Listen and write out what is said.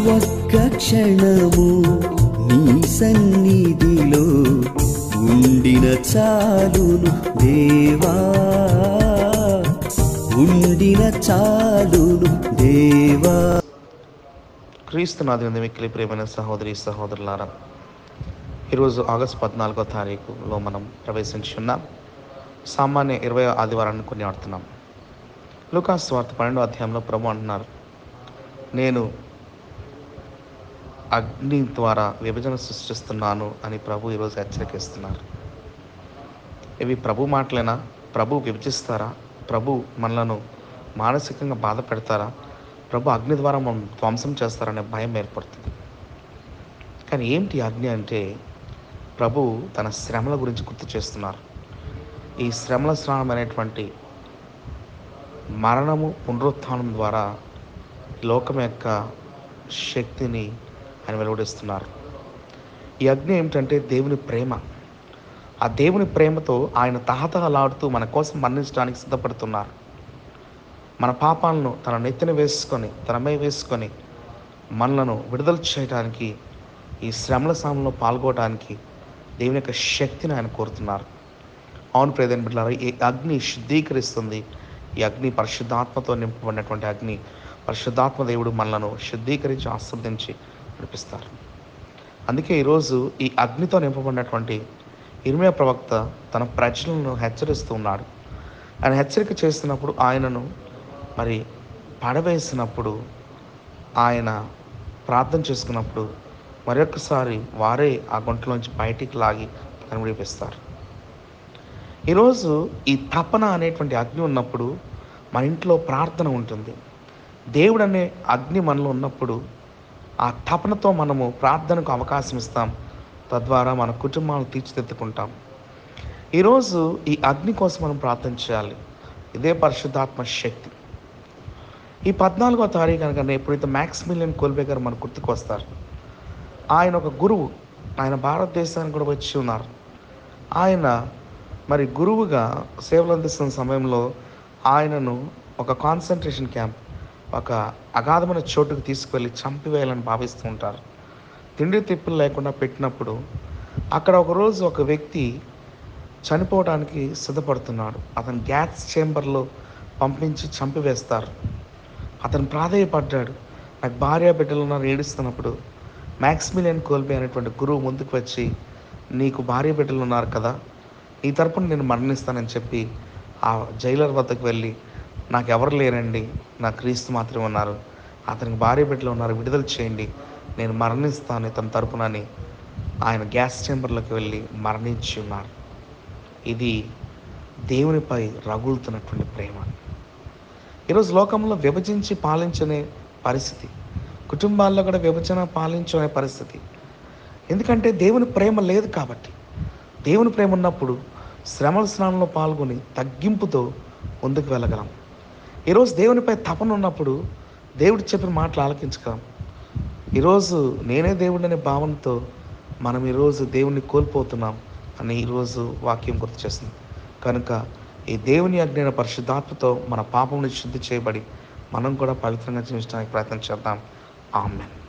ఒక్క క్షణము నీ సన్నిధిలో ఉండిన చాలును దేవా ఉండిన చాలును దేవా క్రీస్తునాథుని మిక్కిలి ప్రేమైన సహోదరి సహోదరులారా ఈరోజు ఆగస్టు పద్నాలుగో తారీఖులో మనం ప్రవేశించున్నాం సామాన్య ఇరవై ఆదివారాన్ని కొన్ని ఆడుతున్నాం లూకాస్ వార్త పన్నెండో అధ్యాయంలో ప్రభు అంటున్నారు నేను అగ్ని ద్వారా విభజన సృష్టిస్తున్నాను అని ప్రభు ఈరోజు హెచ్చరికిస్తున్నారు ఇవి ప్రభు మాటలేనా ప్రభు విభజిస్తారా ప్రభు మనలను మానసికంగా బాధ పెడతారా ప్రభు అగ్ని ద్వారా మనం ధ్వంసం చేస్తారనే భయం ఏర్పడుతుంది కానీ ఏంటి అగ్ని అంటే ప్రభు తన శ్రమల గురించి గుర్తు చేస్తున్నారు ఈ శ్రమల స్నానం అనేటువంటి మరణము పునరుత్థానం ద్వారా లోకం యొక్క శక్తిని ఆయన వెలువడిస్తున్నారు ఈ అగ్ని ఏమిటంటే దేవుని ప్రేమ ఆ దేవుని ప్రేమతో ఆయన తహతహలాడుతూ మన కోసం మరణించడానికి సిద్ధపడుతున్నారు మన పాపాలను తన నెత్తిన వేసుకొని తనమే వేసుకొని మనలను విడుదల చేయడానికి ఈ శ్రమల సామంలో పాల్గొనడానికి దేవుని యొక్క శక్తిని ఆయన కోరుతున్నారు అవును ప్రేదని బిడ్డలారా ఈ అగ్ని శుద్ధీకరిస్తుంది ఈ అగ్ని పరిశుద్ధాత్మతో నింపబడినటువంటి అగ్ని పరిశుద్ధాత్మ దేవుడు మనలను శుద్ధీకరించి ఆస్వాదించి నడిపిస్తారు అందుకే ఈరోజు ఈ అగ్నితో నింపబడినటువంటి ఇర్మియా ప్రవక్త తన ప్రజలను హెచ్చరిస్తూ ఉన్నాడు ఆయన హెచ్చరిక చేస్తున్నప్పుడు ఆయనను మరి పడవేసినప్పుడు ఆయన ప్రార్థన చేసుకున్నప్పుడు మరొకసారి వారే ఆ గుంటలోంచి బయటికి లాగి తను విడిపిస్తారు ఈరోజు ఈ తపన అనేటువంటి అగ్ని ఉన్నప్పుడు మన ఇంట్లో ప్రార్థన ఉంటుంది దేవుడు అనే అగ్ని మనలో ఉన్నప్పుడు ఆ తపనతో మనము ప్రార్థనకు అవకాశం ఇస్తాం తద్వారా మన కుటుంబాలను తీర్చిదిద్దుకుంటాం ఈరోజు ఈ అగ్ని కోసం మనం ప్రార్థన చేయాలి ఇదే పరిశుద్ధాత్మ శక్తి ఈ పద్నాలుగో తారీఖు కనుక ఎప్పుడైతే మ్యాక్స్ మిలియన్ కోల్బే గారు మన గుర్తుకు వస్తారు ఆయన ఒక గురువు ఆయన భారతదేశానికి కూడా వచ్చి ఉన్నారు ఆయన మరి గురువుగా సేవలు అందిస్తున్న సమయంలో ఆయనను ఒక కాన్సన్ట్రేషన్ క్యాంప్ ఒక అగాధమైన చోటుకు తీసుకువెళ్ళి చంపివేయాలని భావిస్తూ ఉంటారు తిండి తిప్పులు లేకుండా పెట్టినప్పుడు అక్కడ ఒకరోజు ఒక వ్యక్తి చనిపోవడానికి సిద్ధపడుతున్నాడు అతను గ్యాస్ చేంబర్లో పంపించి చంపివేస్తారు అతను ప్రాధేయపడ్డాడు నాకు భార్య బిడ్డలు ఉన్నారు ఏడుస్తున్నప్పుడు మ్యాక్స్మిలియన్ కోల్బే అనేటువంటి గురువు ముందుకు వచ్చి నీకు భార్య బిడ్డలు ఉన్నారు కదా నీ తరపున నేను మరణిస్తానని చెప్పి ఆ జైలర్ వద్దకు వెళ్ళి నాకు ఎవరు లేరండి నా క్రీస్తు మాత్రమే ఉన్నారు అతనికి భార్య బిడ్డలు ఉన్నారు విడుదల చేయండి నేను మరణిస్తాను ఇతని తరపునని ఆయన గ్యాస్ చేంబర్లోకి వెళ్ళి మరణించి ఉన్నారు ఇది దేవునిపై రగులుతున్నటువంటి ప్రేమ ఈరోజు లోకంలో విభజించి పాలించనే పరిస్థితి కుటుంబాల్లో కూడా విభజన పాలించనే పరిస్థితి ఎందుకంటే దేవుని ప్రేమ లేదు కాబట్టి దేవుని ప్రేమ ఉన్నప్పుడు శ్రమల స్నానంలో పాల్గొని తగ్గింపుతో ముందుకు వెళ్ళగలం ఈరోజు దేవునిపై తపన ఉన్నప్పుడు దేవుడు చెప్పిన మాటలు ఆలకించగలం ఈరోజు నేనే దేవుడు అనే భావనతో మనం ఈరోజు దేవుణ్ణి కోల్పోతున్నాం అని ఈరోజు వాక్యం గుర్తు చేస్తుంది కనుక ఈ దేవుని అజ్ఞాన పరిశుద్ధాత్మతో మన పాపం శుద్ధి చేయబడి మనం కూడా పవిత్రంగా జీవించడానికి ప్రయత్నం చేద్దాం ఆమెన్